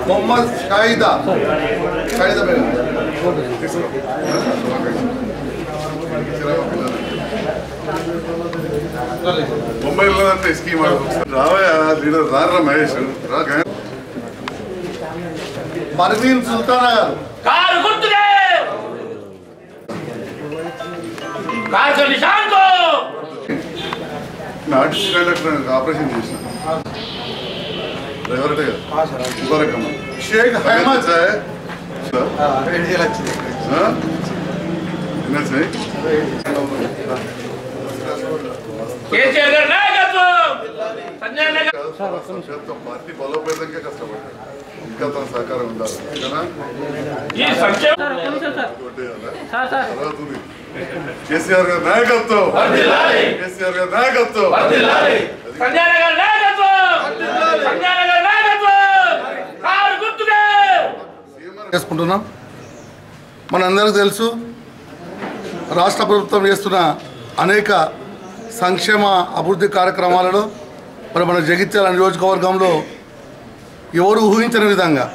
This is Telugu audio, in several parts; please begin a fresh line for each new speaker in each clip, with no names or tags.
మొహమ్మద్ షాయిదా షాయిదా బేగం తీసుకో. ముంబైలో అంటే స్కీమ్ రావయ్యా లీడర్ రారా మహేష్ రా గంగ- పర్వీన్ సుల్తానా గారు
కారు గుర్తుకే కారు నిశాన్ కో
నాటి కండక్టర్ ఆపరేషన్ చేసిన డ్రైవర్ అంటే కదా ముబారక్ అమ్మ షేక్ అహ్మద్ సార్
కేసీఆర్ గారి నాయకత్వం సంజయ్ అన్న గారు
పార్టీ బలోపేతంగా కష్టపడ్డాడు ఇంకా తన సహకారం ఉండాలి కదా
ఈ సంక్షేమ
తర్వాత ఉంది. కేసీఆర్ గారి నాయకత్వం కేసీఆర్ గారి నాయకత్వం
సంజయ్ అన్న గారి నాయకత్వం సంజయ్ అన్న గారి నాయకత్వం కారు గుర్తుకే
చేసుకుంటున్నాం మనందరికీ తెలుసు రాష్ట్ర ప్రభుత్వం చేస్తున్న అనేక సంక్షేమ అభివృద్ధి కార్యక్రమాలలో మరి మన జగిత్యాల నియోజకవర్గంలో ఎవరు ఊహించని విధంగా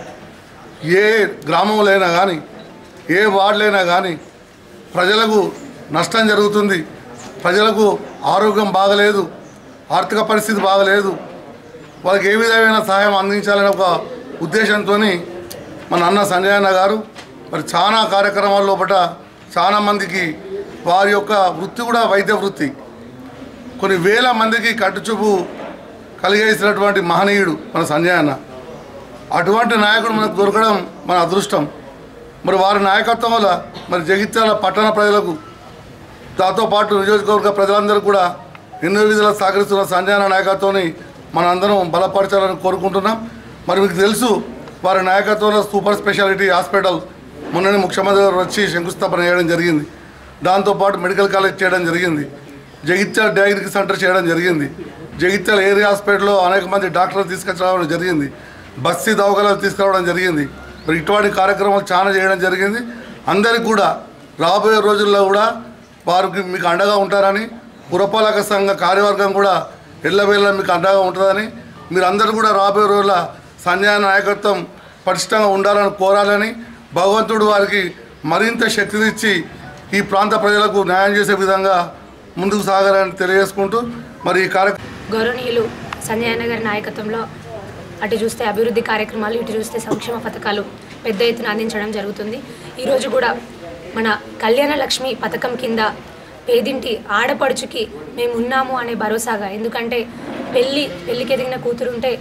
ఏ గ్రామంలో అయినా కానీ ఏ వార్డులైనా కానీ ప్రజలకు నష్టం జరుగుతుంది ప్రజలకు ఆరోగ్యం బాగలేదు ఆర్థిక పరిస్థితి బాగలేదు వాళ్ళకి ఏ విధమైన సహాయం అందించాలనే ఒక ఉద్దేశంతో మన అన్న సంజయ్ అన్న గారు మరి చాలా కార్యక్రమాల లోపల చాలా మందికి వారి యొక్క వృత్తి కూడా వైద్య వృత్తి కొన్ని వేల మందికి కట్టుచూపు కలిగేసినటువంటి మహనీయుడు మన సంజయ్ అన్న అటువంటి నాయకుడు మనకు దొరకడం మన అదృష్టం మరి వారి నాయకత్వం వల్ల మరి జగిత్యాల పట్టణ ప్రజలకు దాంతో పాటు నియోజకవర్గ ప్రజలందరూ కూడా ఎన్నో విధాలా సహకరిస్తున్న సంజయ్ అన్న నాయకత్వాన్ని మనందరం బలపరచాలని కోరుకుంటున్నాం మరి మీకు తెలుసు వారి నాయకత్వంలో సూపర్ స్పెషాలిటీ హాస్పిటల్ మొన్ననే ముఖ్యమంత్రి గారు వచ్చి శంకుస్థాపన చేయడం జరిగింది దాంతోపాటు మెడికల్ కాలేజ్ చేయడం జరిగింది జగిత్యాల డయాగ్నిక్ సెంటర్ చేయడం జరిగింది జగిత్యాల ఏరియా హాస్పిటల్లో అనేక మంది డాక్టర్లు తీసుకొచ్చడం జరిగింది బస్సీ దవాఖానాలు తీసుకురావడం జరిగింది మరి ఇటువంటి కార్యక్రమాలు చాలా చేయడం జరిగింది అందరికీ కూడా రాబోయే రోజుల్లో కూడా వారికి మీకు అండగా ఉంటారని పురపాలక సంఘ కార్యవర్గం కూడా ఎల్లవేళ మీకు అండగా ఉంటుందని మీరు అందరూ కూడా రాబోయే రోజుల సంజయ్ నాయకత్వం పటిష్టంగా ఉండాలని కోరాలని భగవంతుడు వారికి మరింత శక్తినిచ్చి ఈ ప్రాంత ప్రజలకు న్యాయం చేసే విధంగా ముందుకు సాగాలని తెలియజేసుకుంటూ మరి ఈ కార్యక్రమం
గౌరవనీయులు సంజయ్ అన్న గారి నాయకత్వంలో అటు చూస్తే అభివృద్ధి కార్యక్రమాలు ఇటు చూస్తే సంక్షేమ పథకాలు పెద్ద ఎత్తున అందించడం జరుగుతుంది ఈరోజు కూడా మన కళ్యాణ లక్ష్మి పథకం కింద పేదింటి ఆడపడుచుకి మేము ఉన్నాము అనే భరోసాగా ఎందుకంటే పెళ్ళి పెళ్ళికి ఎదిగిన కూతురుంటే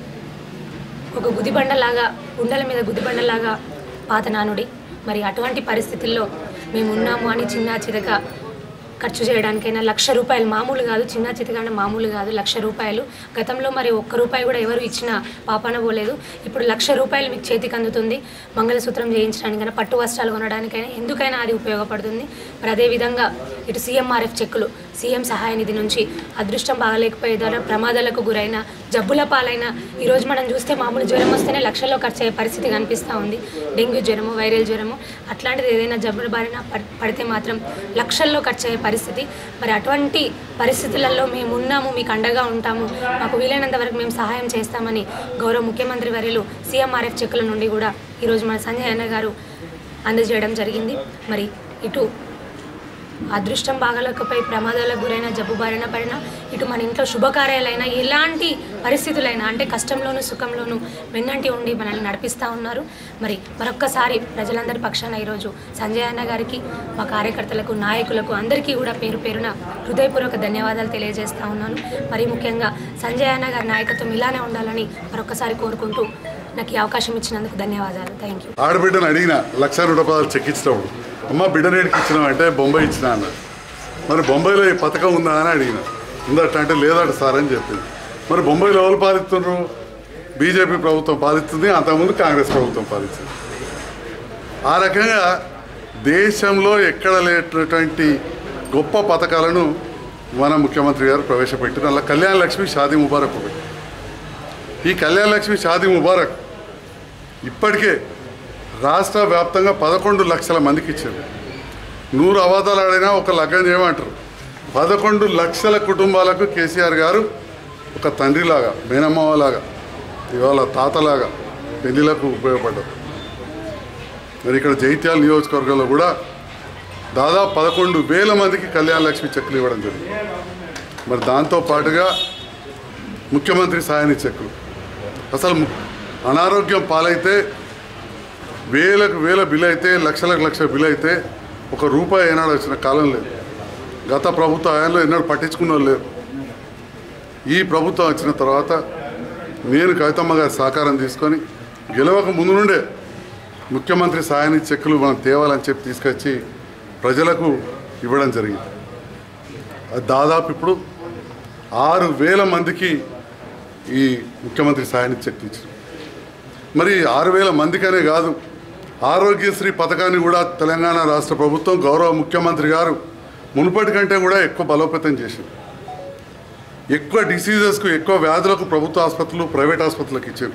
ఒక గుదిబండలాగా గుండెల మీద గుదిబండలాగా పాత నానుడి మరి అటువంటి పరిస్థితుల్లో మేము ఉన్నాము అని చిన్న చితక ఖర్చు చేయడానికైనా లక్ష రూపాయలు మామూలు కాదు చిన్న చితక అంటే మామూలు కాదు లక్ష రూపాయలు గతంలో మరి ఒక్క రూపాయి కూడా ఎవరు ఇచ్చిన పాపన పోలేదు ఇప్పుడు లక్ష రూపాయలు మీకు చేతికి అందుతుంది మంగళసూత్రం చేయించడానికైనా పట్టు వస్త్రాలు కొనడానికైనా ఎందుకైనా అది ఉపయోగపడుతుంది మరి అదేవిధంగా ఇటు సీఎంఆర్ఎఫ్ చెక్కులు సీఎం సహాయ నిధి నుంచి అదృష్టం బాగలేకపోయే ద్వారా ప్రమాదాలకు గురైన జబ్బుల పాలైన ఈరోజు మనం చూస్తే మామూలు జ్వరం వస్తేనే లక్షల్లో ఖర్చు అయ్యే పరిస్థితి కనిపిస్తూ ఉంది డెంగ్యూ జ్వరము వైరల్ జ్వరము అట్లాంటిది ఏదైనా జబ్బుల బారిన పడ్- పడితే మాత్రం లక్షల్లో ఖర్చు అయ్యే పరిస్థితి మరి అటువంటి పరిస్థితులలో మేము ఉన్నాము మీకు అండగా ఉంటాము మాకు వీలైనంత వరకు మేము సహాయం చేస్తామని గౌరవ ముఖ్యమంత్రి వర్యులు సీఎంఆర్ఎఫ్ చెక్కుల నుండి కూడా ఈరోజు మన సంజయ్ అన్న గారు అందజేయడం జరిగింది మరి ఇటు అదృష్టం బాగలేకపోయి ప్రమాదాలకు గురైన జబ్బు బారిన పడిన ఇటు మన ఇంట్లో శుభకార్యాలైనా ఎలాంటి పరిస్థితులైనా అంటే కష్టంలోను సుఖంలోను వెన్నంటి ఉండి మనల్ని నడిపిస్తూ ఉన్నారు మరి మరొక్కసారి ప్రజలందరి పక్షాన ఈరోజు సంజయ్ అన్న గారికి మా కార్యకర్తలకు నాయకులకు అందరికీ కూడా పేరు పేరున హృదయపూర్వక ధన్యవాదాలు తెలియజేస్తా ఉన్నాను మరి ముఖ్యంగా సంజయ్ అన్న గారి నాయకత్వం ఇలానే ఉండాలని మరొకసారి కోరుకుంటూ నాకు ఈ అవకాశం ఇచ్చినందుకు ధన్యవాదాలు థ్యాంక్ యూ
ఆడబిడ్డను అడిగిన లక్ష నూట పదాలు చెక్ ఇచ్చినప్పుడు అమ్మ బిడ్డ రేటుకి ఇచ్చినావు అంటే బొంబాయి ఇచ్చిన అన్నారు మరి బొంబాయిలో ఈ పథకం ఉందా అని అడిగిన ఉందట అంటే లేదట సార్ అని చెప్పింది మరి బొంబాయిలో ఎవరు పాలిస్తున్నారు బీజేపీ ప్రభుత్వం పాలిస్తుంది అంతకుముందు కాంగ్రెస్ ప్రభుత్వం పాలిస్తుంది ఆ రకంగా దేశంలో ఎక్కడ లేనటువంటి గొప్ప పథకాలను మన ముఖ్యమంత్రి గారు ప్రవేశపెట్టిన అలా కళ్యాణ లక్ష్మి షాదీ ముబారక్ ఒకటి ఈ కళ్యాణ లక్ష్మి షాదీ ముబారక్ ఇప్పటికే రాష్ట్ర వ్యాప్తంగా పదకొండు లక్షల మందికి ఇచ్చారు నూరు అవాదాలు ఆడినా ఒక లగ్గం చేయమంటారు పదకొండు లక్షల కుటుంబాలకు కేసీఆర్ గారు ఒక తండ్రిలాగా మేనమ్మలాగా ఇవాళ తాతలాగా
పెళ్లిలకు ఉపయోగపడ్డారు మరి ఇక్కడ జైత్యాల నియోజకవర్గంలో కూడా దాదాపు పదకొండు వేల మందికి కళ్యాణ లక్ష్మి చెక్కులు ఇవ్వడం జరిగింది మరి దాంతో పాటుగా ముఖ్యమంత్రి సాయాన్ని చెక్కులు అసలు ము- అనారోగ్యం పాలైతే వేలకు వేల బిల్ అయితే లక్షలకు లక్ష బిల్ అయితే ఒక రూపాయి ఏనాడు వచ్చిన కాలం లేదు గత ప్రభుత్వ హయాంలో ఎన్నడూ పట్టించుకున్న వాళ్ళు లేరు ఈ ప్రభుత్వం వచ్చిన తర్వాత నేను కవితమ్మ గారి సహకారం తీసుకొని గెలవక ముందు నుండే ముఖ్యమంత్రి సాయానికి చెక్కులు మనం తేవాలని చెప్పి తీసుకొచ్చి ప్రజలకు ఇవ్వడం జరిగింది అది దాదాపు ఇప్పుడు ఆరు వేల మందికి ఈ ముఖ్యమంత్రి సాయానికి చెక్ ఇచ్చారు మరి ఆరు వేల మందికనే కాదు ఆరోగ్యశ్రీ పథకాన్ని కూడా తెలంగాణ రాష్ట్ర ప్రభుత్వం గౌరవ ముఖ్యమంత్రి గారు మునుపటి కంటే కూడా ఎక్కువ బలోపేతం చేసింది ఎక్కువ డిసీజెస్కు ఎక్కువ వ్యాధులకు ప్రభుత్వ ఆసుపత్రులు ప్రైవేట్ ఆసుపత్రులకు ఇచ్చారు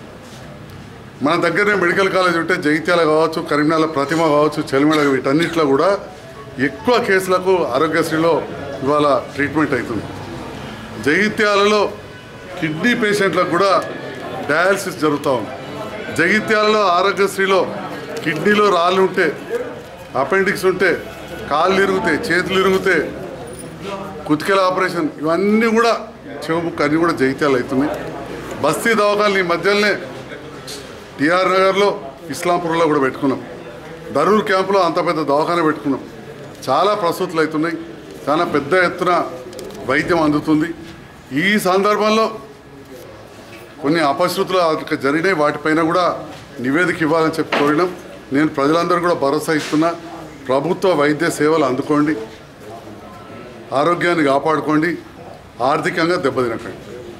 మన దగ్గరనే మెడికల్ కాలేజ్ ఉంటే జగిత్యాల కావచ్చు కరీంనగర్ ప్రతిమ కావచ్చు చెలిమెడ వీటన్నిటిలో కూడా ఎక్కువ కేసులకు ఆరోగ్యశ్రీలో ఇవాళ ట్రీట్మెంట్ అవుతుంది జగిత్యాలలో కిడ్నీ పేషెంట్లకు కూడా డయాలసిస్ జరుగుతూ ఉంది జగిత్యాలలో ఆరోగ్యశ్రీలో కిడ్నీలో రాళ్ళు ఉంటే అపెండిక్స్ ఉంటే కాళ్ళు ఇరుగుతే చేతులు ఇరుగుతే కుతికెల ఆపరేషన్ ఇవన్నీ కూడా చెవుముక్కు అన్నీ కూడా జగిత్యాలు అవుతున్నాయి బస్తీ దవాఖాలు ఈ మధ్యలోనే టిఆర్ నగర్లో ఇస్లాంపూర్లో కూడా పెట్టుకున్నాం దరూర్ క్యాంపులో అంత పెద్ద దవాఖాన పెట్టుకున్నాం చాలా ప్రసూతులు అవుతున్నాయి చాలా పెద్ద ఎత్తున వైద్యం అందుతుంది ఈ సందర్భంలో కొన్ని అపశృతులు అక్కడ జరిగినాయి వాటిపైన కూడా నివేదిక ఇవ్వాలని చెప్పి కోరినాం నేను ప్రజలందరూ కూడా భరోసా ఇస్తున్నా ప్రభుత్వ వైద్య సేవలు అందుకోండి ఆరోగ్యాన్ని కాపాడుకోండి ఆర్థికంగా దెబ్బతినకండి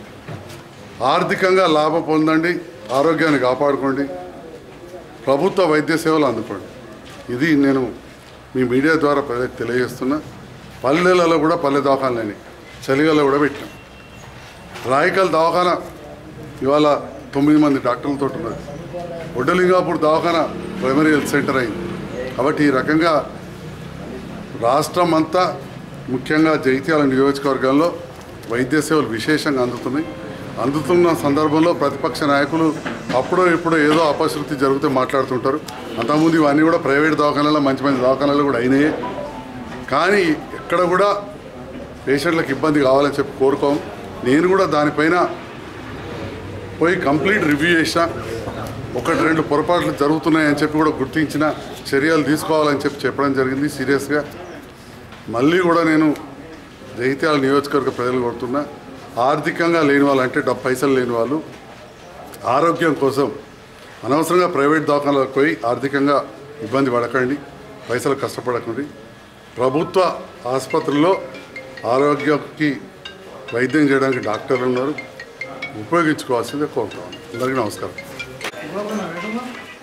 ఆర్థికంగా లాభం పొందండి ఆరోగ్యాన్ని కాపాడుకోండి ప్రభుత్వ వైద్య సేవలు అందుకోండి ఇది నేను మీ మీడియా ద్వారా ప్రజలకు తెలియజేస్తున్నా పల్లెలలో కూడా పల్లె దవాఖానలని చలిగల్లో కూడా పెట్టాం రాయకల్ దవాఖాన ఇవాళ తొమ్మిది మంది డాక్టర్లతో ఉన్నది ఒడ్డలింగాపూర్ దవాఖాన ప్రైమరీ హెల్త్ సెంటర్ అయింది కాబట్టి ఈ రకంగా రాష్ట్రం అంతా ముఖ్యంగా జైత్యాల నియోజకవర్గంలో వైద్య సేవలు విశేషంగా అందుతున్నాయి అందుతున్న సందర్భంలో ప్రతిపక్ష నాయకులు అప్పుడో ఇప్పుడో ఏదో అపశృతి జరిగితే మాట్లాడుతుంటారు అంతకుముందు ఇవన్నీ కూడా ప్రైవేట్ దవాఖానాల్లో మంచి మంచి దవాఖానాలు కూడా అయినాయి కానీ ఎక్కడ కూడా పేషెంట్లకు ఇబ్బంది కావాలని చెప్పి కోరుకోం నేను కూడా దానిపైన పోయి కంప్లీట్ రివ్యూ చేసిన ఒకటి రెండు పొరపాట్లు జరుగుతున్నాయని చెప్పి కూడా గుర్తించిన చర్యలు తీసుకోవాలని చెప్పి చెప్పడం జరిగింది సీరియస్గా మళ్ళీ కూడా నేను జగిత్యాల నియోజకవర్గ ప్రజలు కొడుతున్నా ఆర్థికంగా లేని వాళ్ళు అంటే డబ్బు పైసలు లేని వాళ్ళు ఆరోగ్యం కోసం అనవసరంగా ప్రైవేట్ దవాఖానాలకు పోయి ఆర్థికంగా ఇబ్బంది పడకండి పైసలు కష్టపడకండి ప్రభుత్వ ఆసుపత్రుల్లో ఆరోగ్యకి వైద్యం చేయడానికి డాక్టర్లు ఉన్నారు ఉపయోగించుకోవాల్సిందే కోరుతున్నాను అందరికీ నమస్కారం